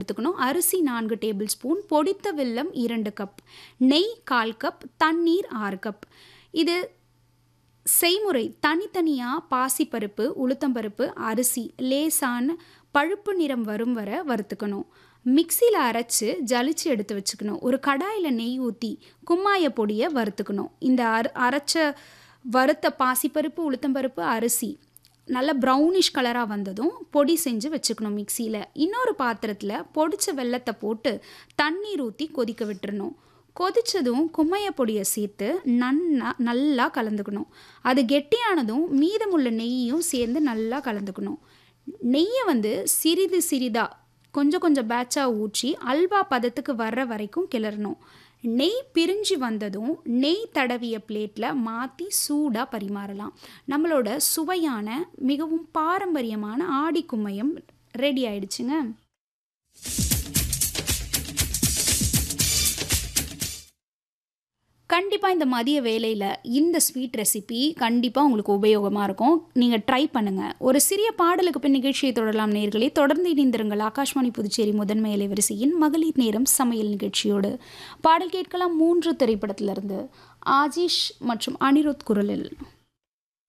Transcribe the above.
எடுத்துக்கணும் அரிசி நான்கு டேபிள் ஸ்பூன் பொடித்த வெல்லம் இரண்டு கப் நெய் கால் கப் தண்ணீர் ஆறு கப் இது செய்முறை தனித்தனியாக பாசிப்பருப்பு உளுத்தம்பருப்பு அரிசி லேசான பழுப்பு நிறம் வரும் வரை வறுத்துக்கணும் மிக்சியில் அரைச்சு ஜலிச்சு எடுத்து வச்சுக்கணும் ஒரு கடாயில் நெய் ஊற்றி கும்மாய பொடியை வறுத்துக்கணும் இந்த அர அரைச்ச வறுத்த பாசிப்பருப்பு உளுத்தம்பருப்பு அரிசி நல்ல ப்ரௌனிஷ் கலராக வந்ததும் பொடி செஞ்சு வச்சுக்கணும் மிக்சியில் இன்னொரு பாத்திரத்தில் பொடிச்ச வெல்லத்தை போட்டு தண்ணீர் ஊற்றி கொதிக்க விட்டுறணும் கொதிச்சதும் கும்மைய பொடியை சேர்த்து நன்னா நல்லா கலந்துக்கணும் அது கெட்டியானதும் மீதமுள்ள நெய்யும் சேர்ந்து நல்லா கலந்துக்கணும் நெய்யை வந்து சிறிது சிறிதாக கொஞ்சம் கொஞ்சம் பேட்சாக ஊற்றி அல்வா பதத்துக்கு வர்ற வரைக்கும் கிளறணும் நெய் பிரிஞ்சு வந்ததும் நெய் தடவிய பிளேட்டில் மாற்றி சூடாக பரிமாறலாம் நம்மளோட சுவையான மிகவும் பாரம்பரியமான ஆடி கும்மையம் ரெடி ஆயிடுச்சுங்க கண்டிப்பாக இந்த மதிய வேலையில் இந்த ஸ்வீட் ரெசிபி கண்டிப்பாக உங்களுக்கு உபயோகமாக இருக்கும் நீங்கள் ட்ரை பண்ணுங்கள் ஒரு சிறிய பாடலுக்கு பின் நிகழ்ச்சியை தொடரலாம் நேர்களே தொடர்ந்து இணைந்திருங்கள் ஆகாஷ்வாணி புதுச்சேரி முதன்மை அலைவரிசையின் மகளிர் நேரம் சமையல் நிகழ்ச்சியோடு பாடல் கேட்கலாம் மூன்று திரைப்படத்திலிருந்து ஆஜிஷ் மற்றும் அனிருத் குரலில்